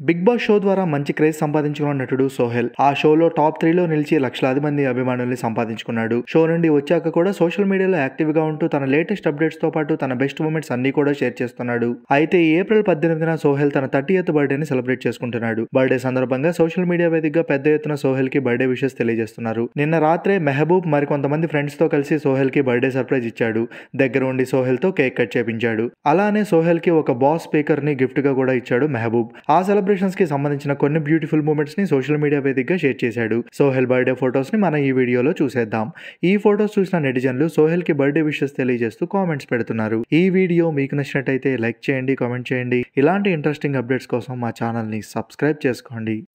big boss show ద్వారా మంచి craze సంపాదించుకున్న నటుడు సోహెల్ ఆ షోలో టాప్ త్రీలో నిలిచి లక్షలాది మంది అభిమానుల్ని సంపాదించుకున్నాడు షో నుండి వచ్చాక కూడా సోషల్ మీడియాలో యాక్టివ్ గా ఉంటూ తన లేటెస్ట్ అప్డేట్స్ తో పాటు తన బెస్ట్ మూమెంట్స్ అన్ని కూడా షేర్ చేస్తున్నాడు అయితే ఈ ఏప్రిల్ పద్దెనిమిదిన సోహెల్ తన థర్టీ ఎత్ బర్త్డేని సెలబ్రేట్ చేసుకుంటున్నాడు బర్త్డే సందర్భంగా సోషల్ మీడియా వేదికగా పెద్ద ఎత్తున సోహెల్ కి బర్త్డే విషెస్ తెలియజేస్తున్నారు నిన్న రాత్రే మెహబూబ్ మరికొంతమంది ఫ్రెండ్స్ తో కలిసి సోహెల్ కి బర్త్డే సర్ప్రైజ్ ఇచ్చాడు దగ్గర ఉండి సోహెల్ తో కేక్ కట్ చేపించాడు అలానే సోహెల్ కి ఒక బాస్ స్పీకర్ ని గిఫ్ట్ గా కూడా ఇచ్చాడు మెహబూబ్ ఆ సెలబ్రేషన్స్ కి సంబంధించిన కొన్ని బ్యూటిఫుల్ మూమెంట్స్ ని సోషల్ మీడియా వేదికగా షేర్ చేశాడు సోహెల్ బర్త్డే ఫొటోస్ ని మనం ఈ వీడియోలో చూసేద్దాం ఈ ఫొటోస్ చూసిన నెటిజన్లు సోహెల్ కి బర్త్డే విషెస్ తెలియజేస్తూ కామెంట్స్ పెడుతున్నారు ఈ వీడియో మీకు నచ్చినట్టయితే లైక్ చేయండి కామెంట్ చేయండి ఇలాంటి ఇంట్రెస్టింగ్ అప్డేట్స్ కోసం మా ఛానల్ ని సబ్స్క్రైబ్ చేసుకోండి